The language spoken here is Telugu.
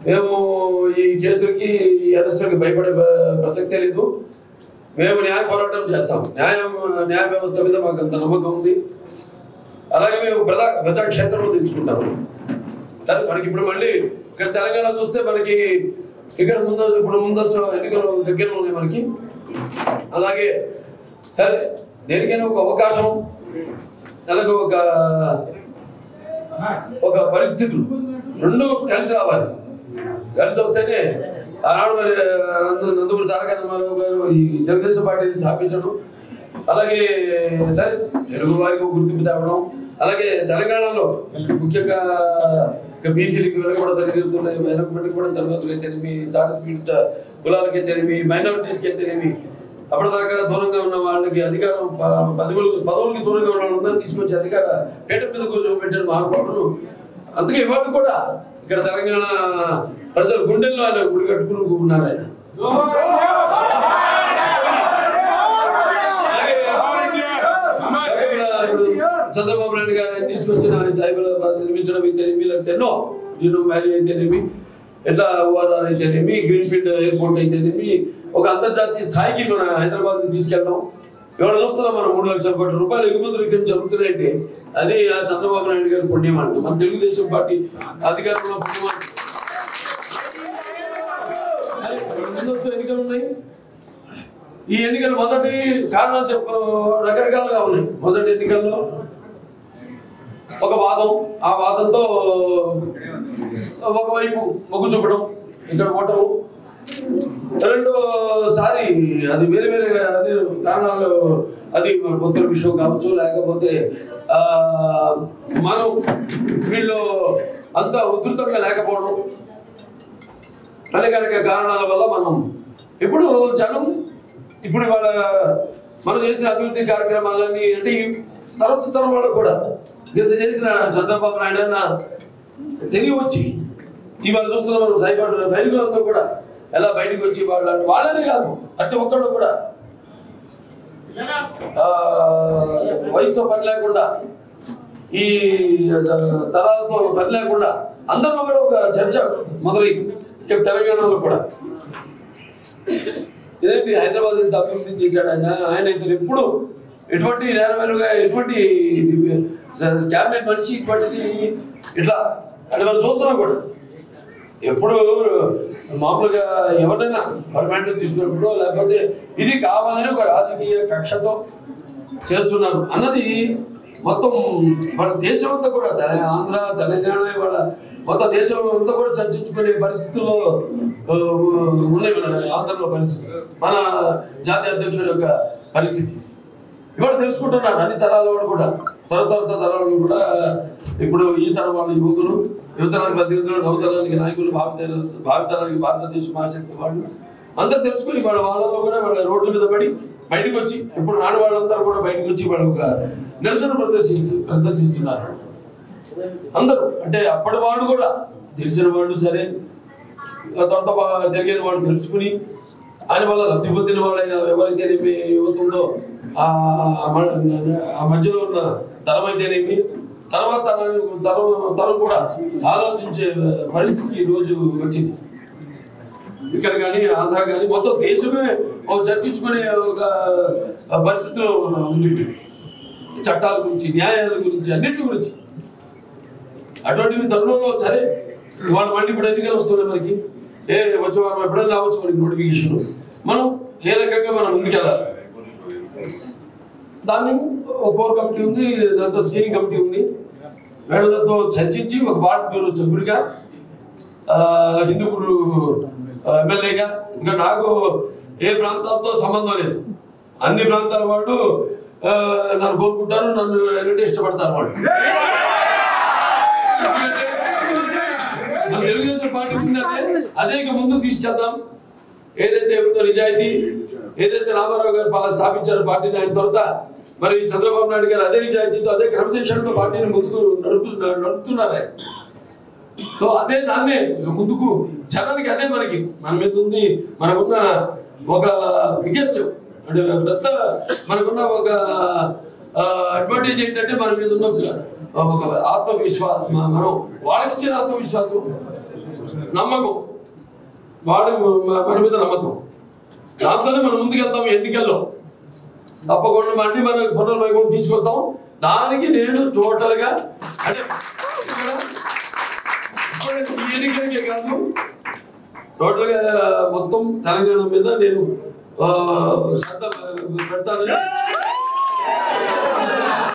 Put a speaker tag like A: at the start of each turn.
A: మేము ఈ కేసులకి ఈ అరెస్టులకి భయపడే ప్ర- ప్రసక్తే లేదు మేము న్యాయ పోరాటం చేస్తాం న్యాయం న్యాయ వ్యవస్థ మీద మాకు అంత నమ్మకం ఉంది అలాగే మేము ప్రజా ప్రజాక్షేత్రంలో తెచ్చుకుంటాము కానీ మనకి ఇప్పుడు మళ్ళీ ఇక్కడ తెలంగాణ చూస్తే మనకి ఇక్కడ ముందస్తు ఇప్పుడు ముందస్తు ఎన్నికలు దగ్గరలో ఉన్నాయి మనకి అలాగే సరే దేనికైనా ఒక అవకాశం అలాగే ఒక ఒక పరిస్థితులు రెండు కలిసి రావాలి కలిసి వస్తేనే ఆనాడు మరి నంద- నందమూరి తారక రామారావు గారు ఈ తెలుగుదేశం పార్టీని స్థాపించడం అలాగే సరే తెలుగు వారికి ఒక గుర్తింపు తేవడం అలాగే తెలంగాణలో ముఖ్యంగా ఇక బీసీలకి వెనకబడతలుగుతున్నాయి వెనకబడిపోవడం తరగతులైతేనేమి తాడిత పీడిత కులాలకి అయితేనేమి మైనారిటీస్కి అయితేనేమి అప్పటిదాకా దూరంగా ఉన్న వాళ్ళకి అధికారం ప- పదవులకు పదవులకి దూరంగా ఉన్న వాళ్ళందరినీ తీసుకొచ్చి అధికార పీఠం మీద కూర్చోబెట్టిన మహానుభావుడు అందుకే ఇవాళ కూడా ఇక్కడ తెలంగాణ ప్రజల గుండెల్లో ఆయన గుడి కట్టుకుని ఉన్నారు ఆయన అలాగే ఇక్కడ ఇప్పుడు చంద్రబాబు నాయుడు గారు ఆయన తీసుకొచ్చిన ఆయన సైబరాబాద్ నిర్మించడం అయితేనేమి లేకపోతే ఎన్నో జినో వ్యాలీ అయితేనేమి ఎట్లా ఓఆర్ఆర్ అయితేనేమి గ్రీన్ఫీల్డ్ ఎయిర్పోర్ట్ అయితేనేమి ఒక అంతర్జాతీయ స్థాయికి మన హైదరాబాద్ తీసుకెళ్ళడం ఇవాళ చూస్తున్నాం మనం మూడు లక్షల కోట్ల రూపాయలు ఎగుమతులు ఇక్కడ నుంచి జరుగుతున్నాయంటే అది ఆ చంద్రబాబు నాయుడు గారి పుణ్యం అంట మన తెలుగుదేశం పార్టీ అధికారంలో పుణ్యం అంట. మరి ముందస్తు ఎన్నికలు ఉన్నాయి ఈ ఎన్నికలు మొదటి కారణాలు చెప్ప రకరకాలుగా ఉన్నాయి మొదటి ఎన్నికల్లో ఒక వాదం ఆ వాదంతో ఒకవైపు మొగ్గు చూపడం ఇక్కడ ఓటము రెండోసారి అది వేరే వేరే అది కారణాలు అది పొత్తుల విషయం కావచ్చు లేకపోతే ఆ, మనం వీళ్ళు అంత ఉధృతంగా లేకపోవడం అనేక అనేక కారణాల వల్ల మనం ఇప్పుడు జనం ఇప్పుడు ఇవాళ మనం చేసిన అభివృద్ధి కార్యక్రమాలన్నీ అంటే ఈ తర్వాత తరం వాళ్ళు కూడా ఇంత చేసిన చంద్రబాబు నాయుడు అన్న తెలివి వచ్చి ఇవాళ చూస్తున్నాం మనం సైబర్ సైనికులంతా కూడా ఎలా బయటకు వచ్చి వాళ్ళ వాళ్ళనే కాదు ప్రతి ఒక్కళ్ళు కూడా ఆ, వయసుతో పని లేకుండా ఈ ఆ, తరాలతో పని లేకుండా అందరిలో కూడా ఒక చర్చ మొదలైంది ఇక్కడ తెలంగాణలో కూడా ఇదేంటి హైదరాబాద్ ఇంత అభివృద్ధి చేశాడు ఆయన ఆయన ఇతను ఎప్పుడు ఎటువంటి నేరవేరుగా ఎటువంటి క్యాబినెట్ మనిషి ఇటువంటిది ఇట్లా అది మనం చూస్తున్నాం కూడా ఎప్పుడు మామూలుగా ఎవరైనా పర్మనెంట్ తీసుకున్నప్పుడు లేకపోతే ఇది కావాలని ఒక రాజకీయ కక్షతో చేస్తున్నారు అన్నది మొత్తం మన దేశం అంతా కూడా తెల ఆంధ్ర తెలంగాణ ఇవాళ మొత్తం దేశం అంతా కూడా చర్చించుకునే పరిస్థితుల్లో ఆ, ఉన్నాయి మన ఆంధ్రలో పరిస్థితులు మన జాతీయ అధ్యక్షుడి యొక్క పరిస్థితి ఇవాళ తెలుసుకుంటున్నారు అన్ని తరాల వాళ్ళు కూడా తర తర తరాల వాళ్ళు కూడా ఇప్పుడు ఈ తరం వాళ్ళు యువకులు యువతరానికి ప్రతినిధులు నవతరానికి నాయకులు భావితర భావితరానికి భారతదేశ మహాశక్తి వాళ్ళు అందరూ తెలుసుకుని వాళ్ళ వాళ్ళలో కూడా వాళ్ళ రోడ్ల మీద పడి బయటకు వచ్చి ఇప్పుడు నాడు వాళ్ళందరూ కూడా బయటకు వచ్చి వాళ్ళు ఒక నిరసన ప్రదర్శించు ప్రదర్శిస్తున్నారు అందరూ అంటే అప్పటి వాళ్ళు కూడా తెలిసిన వాళ్ళు సరే ఆ తర్వాత వా- తెలియని వాళ్ళు తెలుసుకుని ఆయన వల్ల లబ్ధి పొందిన వాళ్ళైనా ఎవరైతేనేమి యువత ఉందో ఆ మ- ఆ మధ్యలో ఉన్న తరం అయితేనేమి తర్వాత తరాన్ని తరం తరం కూడా ఆలోచించే పరిస్థితి ఈ రోజు వచ్చింది ఇక్కడ కానీ ఆంధ్ర కానీ మొత్తం దేశమే ఒక చర్చించుకునే ఒక పరిస్థితిలో ఉంది ఇప్పుడు. చట్టాల గురించి న్యాయాల గురించి అన్నిటి గురించి అటువంటి తరుణంలో సరే ఇవాళ మళ్ళీ ఇప్పుడు ఎన్నికలు వస్తున్నాయి మనకి ఏ వచ్చే వారం ఎప్పుడైనా రావచ్చు మనకి నోటిఫికేషన్ మనం ఏ రకంగా మనం ముందుకెళ్ళాలి దాన్ని ఒక కోర్ కమిటీ ఉంది దాంతో స్క్రీనింగ్ కమిటీ ఉంది వీళ్ళతో చర్చించి ఒక వార్డు బ్యూరో సభ్యుడిగా ఆ, హిందూపూర్ ఆ, ఎమ్మెల్యేగా ఇంకా నాకు ఏ ప్రాంతాలతో సంబంధం లేదు అన్ని ప్రాంతాల వాళ్ళు ఆ, నన్ను కోరుకుంటారు నన్ను ఎన్నిటి ఇష్టపడతారు వాళ్ళు మన తెలుగుదేశం పార్టీ ఉందంటే అదే ఇక ముందు తీసుకెళ్దాం ఏదైతే ఉందో నిజాయితీ ఏదైతే రామారావు గారు పా- స్థాపించారో పార్టీని ఆయన తర్వాత మరి చంద్రబాబు నాయుడు గారు అదే నిజాయితీతో అదే క్రమశిక్షణతో పార్టీని ముందుకు నడుపు నడుపుతున్నారు ఆయన సో అదే దాన్నే ముందుకు జనానికి అదే మనకి మన మీద ఉంది మనకున్న ఒక బిగ్గెస్ట్ అంటే పెద్ద మనకున్న ఒక అడ్వాంటేజ్ ఏంటంటే మన మీద ఉన్న ఒక- ఒక ఆత్మవిశ్వాసం మనం వాళ్ళకి ఇచ్చిన ఆత్మవిశ్వాసం నమ్మకం వాడు మ- మన మీద నమ్మకం దాంతోనే మనం ముందుకెళ్తాం ఎన్నికల్లో తప్పకుండా మళ్ళీ మన పునర్వైభవం తీసుకొద్దాం దానికి నేను టోటల్గా అంటే ఇక్కడ ఇప్పుడు ఈ ఎన్నికలకే కాదు టోటల్గా మొత్తం తెలంగాణ మీద నేను ఆ, శ్రద్ధ పెడతానని